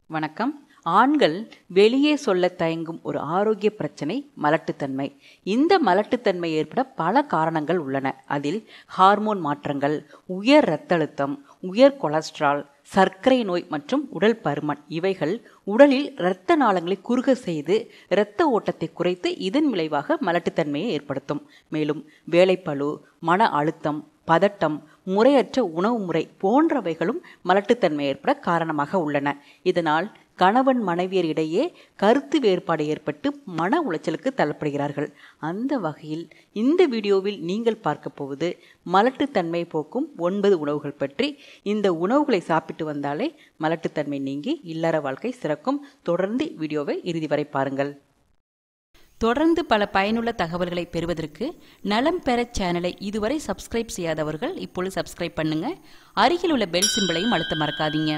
வணக்கம் ஆண்கள் வெளியே சொல்ல தயங்கும் ஒரு ஆரோக்கிய பிரச்சனை மலட்டுத்தன்மை இந்த மலட்டுத்தன்மை ஏற்பட பல காரணங்கள் உள்ளன அதில் ஹார்மோன் மாற்றங்கள் உயர் இரத்த அழுத்தம் உயர் கொலஸ்ட்ரால் சர்க்கரை நோய் மற்றும் உடல் பருமன் இவைகள் உடலில் இரத்த நாளங்களை குறுக செய்து இரத்த ஓட்டத்தை குறைத்து இதன் விளைவாக மலட்டுத்தன்மையை ஏற்படுத்தும் மேலும் வேலைப்பளு மன அழுத்தம் பதட்டம் முறையற்ற உணவு முறை போன்றவைகளும் மலட்டுத்தன்மை ஏற்பட காரணமாக உள்ளன இதனால் கணவன் மனைவியர் இடையே கருத்து வேறுபாடு ஏற்பட்டு மன உளைச்சலுக்கு தள்ளப்படுகிறார்கள் அந்த வகையில் இந்த வீடியோவில் நீங்கள் பார்க்க போவது மலட்டுத்தன்மை போக்கும் ஒன்பது உணவுகள் பற்றி இந்த உணவுகளை சாப்பிட்டு வந்தாலே மலட்டுத்தன்மை நீங்கி இல்லற வாழ்க்கை சிறக்கும் தொடர்ந்து வீடியோவை இறுதி வரை பாருங்கள் தொடர்ந்து பல பயனுள்ள தகவல்களை பெறுவதற்கு நலம் பெற சேனலை இதுவரை சப்ஸ்கிரைப் செய்யாதவர்கள் இப்பொழுது சப்ஸ்கிரைப் பண்ணுங்க அருகில் உள்ள பெல் சிம்பிளையும் அழுத்த மறக்காதீங்க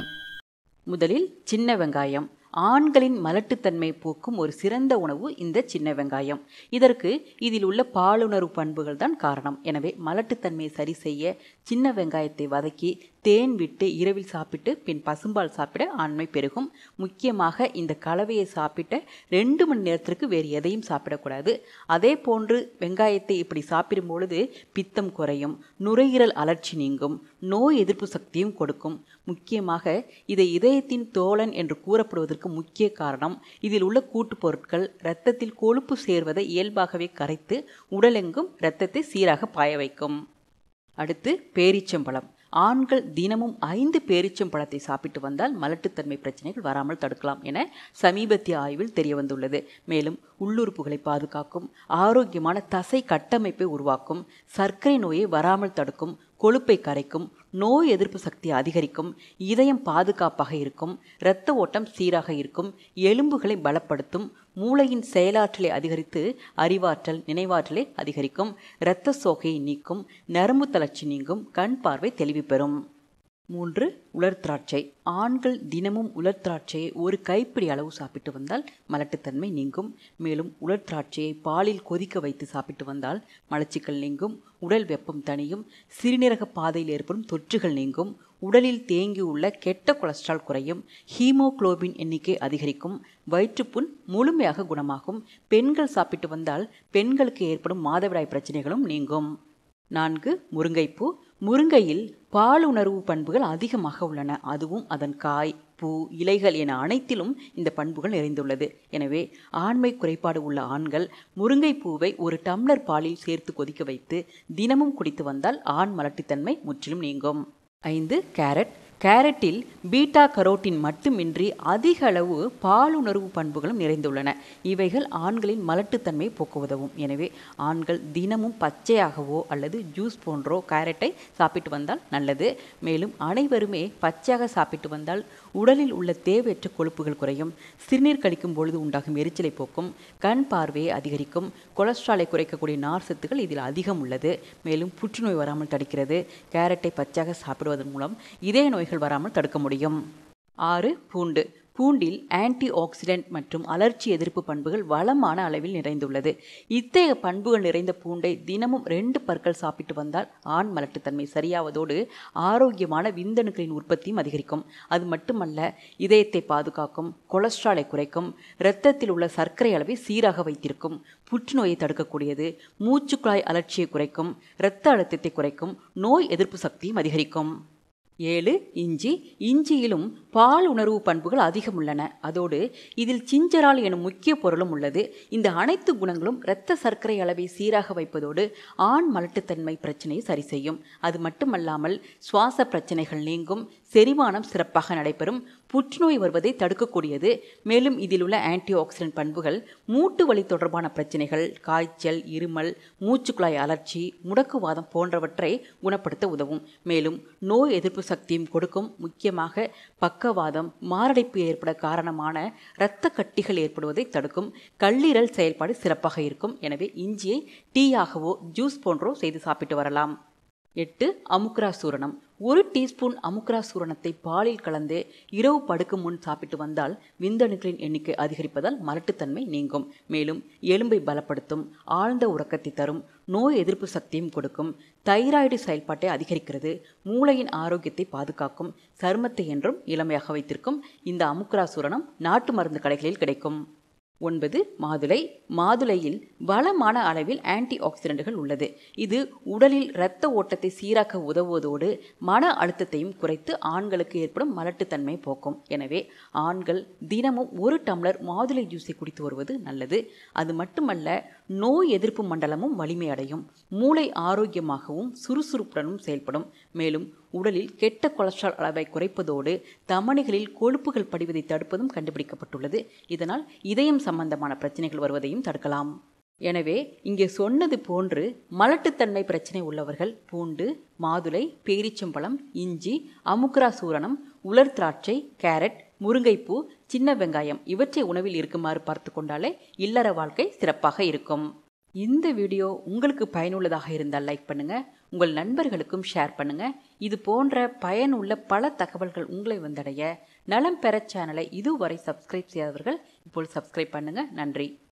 முதலில் சின்ன வெங்காயம் ஆண்களின் மலட்டுத்தன்மை போக்கும் ஒரு சிறந்த உணவு இந்த சின்ன வெங்காயம் இதற்கு இதில் உள்ள பாலுணர்வு பண்புகள் தான் காரணம் எனவே மலட்டுத்தன்மையை சரி செய்ய சின்ன வெங்காயத்தை வதக்கி தேன் விட்டு இரவில் சாப்பிட்டு பின் பசும்பால் சாப்பிட ஆண்மை பெருகும் முக்கியமாக இந்த கலவையை சாப்பிட்ட ரெண்டு மணி நேரத்திற்கு வேறு எதையும் சாப்பிடக்கூடாது அதே போன்று வெங்காயத்தை இப்படி சாப்பிடும் பொழுது பித்தம் குறையும் நுரையீரல் அலர்ச்சி நீங்கும் நோய் எதிர்ப்பு சக்தியும் கொடுக்கும் முக்கியமாக இதை இதயத்தின் தோழன் என்று கூறப்படுவதற்கு முக்கிய காரணம் இதில் உள்ள கூட்டுப் பொருட்கள் இரத்தத்தில் கொழுப்பு சேர்வதை இயல்பாகவே கரைத்து உடலெங்கும் இரத்தத்தை சீராக பாய வைக்கும் அடுத்து பேரீச்சம்பழம் ஆண்கள் தினமும் ஐந்து பேரிச்சம் பழத்தை சாப்பிட்டு வந்தால் மலட்டுத்தன்மை பிரச்சனைகள் வராமல் தடுக்கலாம் என சமீபத்திய ஆய்வில் தெரிய வந்துள்ளது மேலும் உள்ளுறுப்புகளை பாதுகாக்கும் ஆரோக்கியமான தசை கட்டமைப்பை உருவாக்கும் சர்க்கரை நோயை வராமல் தடுக்கும் கொழுப்பை கரைக்கும் நோய் எதிர்ப்பு சக்தி அதிகரிக்கும் இதயம் பாதுகாப்பாக இருக்கும் இரத்த ஓட்டம் சீராக இருக்கும் எலும்புகளை பலப்படுத்தும் மூளையின் செயலாற்றலை அதிகரித்து அறிவாற்றல் நினைவாற்றலை அதிகரிக்கும் இரத்த சோகையை நீக்கும் நரம்பு தளர்ச்சி நீங்கும் கண் பார்வை தெளிவு பெறும் மூன்று உலர் திராட்சை ஆண்கள் தினமும் உலர் திராட்சையை ஒரு கைப்பிடி அளவு சாப்பிட்டு வந்தால் மலட்டுத்தன்மை நீங்கும் மேலும் உலர் திராட்சையை பாலில் கொதிக்க வைத்து சாப்பிட்டு வந்தால் மலச்சிக்கல் நீங்கும் உடல் வெப்பம் தணியும் சிறுநீரக பாதையில் ஏற்படும் தொற்றுகள் நீங்கும் உடலில் தேங்கியுள்ள கெட்ட கொலஸ்ட்ரால் குறையும் ஹீமோகுளோபின் எண்ணிக்கை அதிகரிக்கும் வயிற்றுப்புண் முழுமையாக குணமாகும் பெண்கள் சாப்பிட்டு வந்தால் பெண்களுக்கு ஏற்படும் மாதவிடாய் பிரச்சனைகளும் நீங்கும் நான்கு முருங்கைப்பூ முருங்கையில் பாலுணர்வு பண்புகள் அதிகமாக உள்ளன அதுவும் அதன் காய் பூ இலைகள் என அனைத்திலும் இந்த பண்புகள் நிறைந்துள்ளது எனவே ஆண்மை குறைபாடு உள்ள ஆண்கள் முருங்கை பூவை ஒரு டம்ளர் பாலில் சேர்த்து கொதிக்க வைத்து தினமும் குடித்து வந்தால் ஆண் மலட்டுத்தன்மை முற்றிலும் நீங்கும் ஐந்து கேரட் கேரட்டில் பீட்டா கரோட்டின் மட்டுமின்றி அதிக அளவு பாலுணர்வு பண்புகளும் நிறைந்துள்ளன இவைகள் ஆண்களின் மலட்டுத்தன்மையை போக்க உதவும் எனவே ஆண்கள் தினமும் பச்சையாகவோ அல்லது ஜூஸ் போன்றோ கேரட்டை சாப்பிட்டு வந்தால் நல்லது மேலும் அனைவருமே பச்சையாக சாப்பிட்டு வந்தால் உடலில் உள்ள தேவையற்ற கொழுப்புகள் குறையும் சிறுநீர் கழிக்கும் பொழுது உண்டாகும் எரிச்சலை போக்கும் கண் பார்வையை அதிகரிக்கும் கொலஸ்ட்ராலை குறைக்கக்கூடிய நார் சத்துக்கள் இதில் அதிகம் உள்ளது மேலும் புற்றுநோய் வராமல் தடுக்கிறது கேரட்டை பச்சையாக சாப்பிடுவதன் மூலம் இதய நோய்கள் வராமல் தடுக்க முடியும் ஆறு பூண்டு பூண்டில் ஆன்டி ஆக்சிடென்ட் மற்றும் அலர்ச்சி எதிர்ப்பு பண்புகள் வளமான அளவில் நிறைந்துள்ளது இத்தகைய பண்புகள் நிறைந்த பூண்டை தினமும் ரெண்டு பற்கள் சாப்பிட்டு வந்தால் ஆண் மலட்டுத்தன்மை சரியாவதோடு ஆரோக்கியமான விந்தணுக்களின் உற்பத்தியும் அதிகரிக்கும் அது மட்டுமல்ல இதயத்தை பாதுகாக்கும் கொலஸ்ட்ராலை குறைக்கும் இரத்தத்தில் உள்ள சர்க்கரை அளவை சீராக வைத்திருக்கும் புற்றுநோயை தடுக்கக்கூடியது மூச்சுக்குழாய் அலர்ச்சியை குறைக்கும் இரத்த அழுத்தத்தை குறைக்கும் நோய் எதிர்ப்பு சக்தியும் அதிகரிக்கும் ஏழு இஞ்சி இஞ்சியிலும் பால் உணர்வு பண்புகள் அதிகம் உள்ளன அதோடு இதில் சிஞ்சரால் எனும் முக்கிய பொருளும் உள்ளது இந்த அனைத்து குணங்களும் இரத்த சர்க்கரை அளவை சீராக வைப்பதோடு ஆண் மலட்டுத்தன்மை பிரச்சனையை சரி செய்யும் அது மட்டுமல்லாமல் சுவாச பிரச்சனைகள் நீங்கும் செரிமானம் சிறப்பாக நடைபெறும் புற்றுநோய் வருவதை தடுக்கக்கூடியது மேலும் இதில் உள்ள ஆன்டி ஆக்சிடென்ட் பண்புகள் மூட்டு வலி தொடர்பான பிரச்சனைகள் காய்ச்சல் இருமல் மூச்சுக்குழாய் அலர்ச்சி முடக்குவாதம் போன்றவற்றை குணப்படுத்த உதவும் மேலும் நோய் எதிர்ப்பு சக்தியும் கொடுக்கும் முக்கியமாக பக்கவாதம் மாரடைப்பு ஏற்பட காரணமான இரத்த கட்டிகள் ஏற்படுவதை தடுக்கும் கல்லீரல் செயல்பாடு சிறப்பாக இருக்கும் எனவே இஞ்சியை டீயாகவோ ஜூஸ் போன்றோ செய்து சாப்பிட்டு வரலாம் எட்டு அமுக்ரா சூரணம் ஒரு டீஸ்பூன் அமுக்ரா சூரணத்தை பாலில் கலந்து இரவு படுக்கும் முன் சாப்பிட்டு வந்தால் விந்தணுக்களின் எண்ணிக்கை அதிகரிப்பதால் மலட்டுத்தன்மை நீங்கும் மேலும் எலும்பை பலப்படுத்தும் ஆழ்ந்த உறக்கத்தை தரும் நோய் எதிர்ப்பு சக்தியும் கொடுக்கும் தைராய்டு செயல்பாட்டை அதிகரிக்கிறது மூளையின் ஆரோக்கியத்தை பாதுகாக்கும் சருமத்தை என்றும் இளமையாக வைத்திருக்கும் இந்த அமுக்ரா சூரணம் நாட்டு மருந்து கடைகளில் கிடைக்கும் ஒன்பது மாதுளை மாதுளையில் வளமான அளவில் ஆன்டி ஆக்சிடென்ட்கள் உள்ளது இது உடலில் இரத்த ஓட்டத்தை சீராக்க உதவுவதோடு மன அழுத்தத்தையும் குறைத்து ஆண்களுக்கு ஏற்படும் மலட்டுத்தன்மை போக்கும் எனவே ஆண்கள் தினமும் ஒரு டம்ளர் மாதுளை ஜூஸை குடித்து வருவது நல்லது அது மட்டுமல்ல நோய் எதிர்ப்பு மண்டலமும் வலிமையடையும் மூளை ஆரோக்கியமாகவும் சுறுசுறுப்புடனும் செயல்படும் மேலும் உடலில் கெட்ட கொலஸ்ட்ரால் அளவை குறைப்பதோடு தமனிகளில் கொழுப்புகள் படிவதை தடுப்பதும் கண்டுபிடிக்கப்பட்டுள்ளது இதனால் இதயம் சம்பந்தமான பிரச்சனைகள் வருவதையும் தடுக்கலாம் எனவே இங்கே சொன்னது போன்று மலட்டுத்தன்மை பிரச்சனை உள்ளவர்கள் பூண்டு மாதுளை பேரிச்சம்பழம் இஞ்சி அமுக்ரா சூரணம் உலர் திராட்சை கேரட் முருங்கைப்பூ சின்ன வெங்காயம் இவற்றை உணவில் இருக்குமாறு பார்த்து கொண்டாலே இல்லற வாழ்க்கை சிறப்பாக இருக்கும் இந்த வீடியோ உங்களுக்கு பயனுள்ளதாக இருந்தால் லைக் பண்ணுங்க உங்கள் நண்பர்களுக்கும் ஷேர் பண்ணுங்க இது போன்ற பயனுள்ள பல தகவல்கள் உங்களை வந்தடைய நலம் பெற சேனலை இதுவரை சப்ஸ்கிரைப் செய்யாதவர்கள் இப்போது சப்ஸ்கிரைப் பண்ணுங்க நன்றி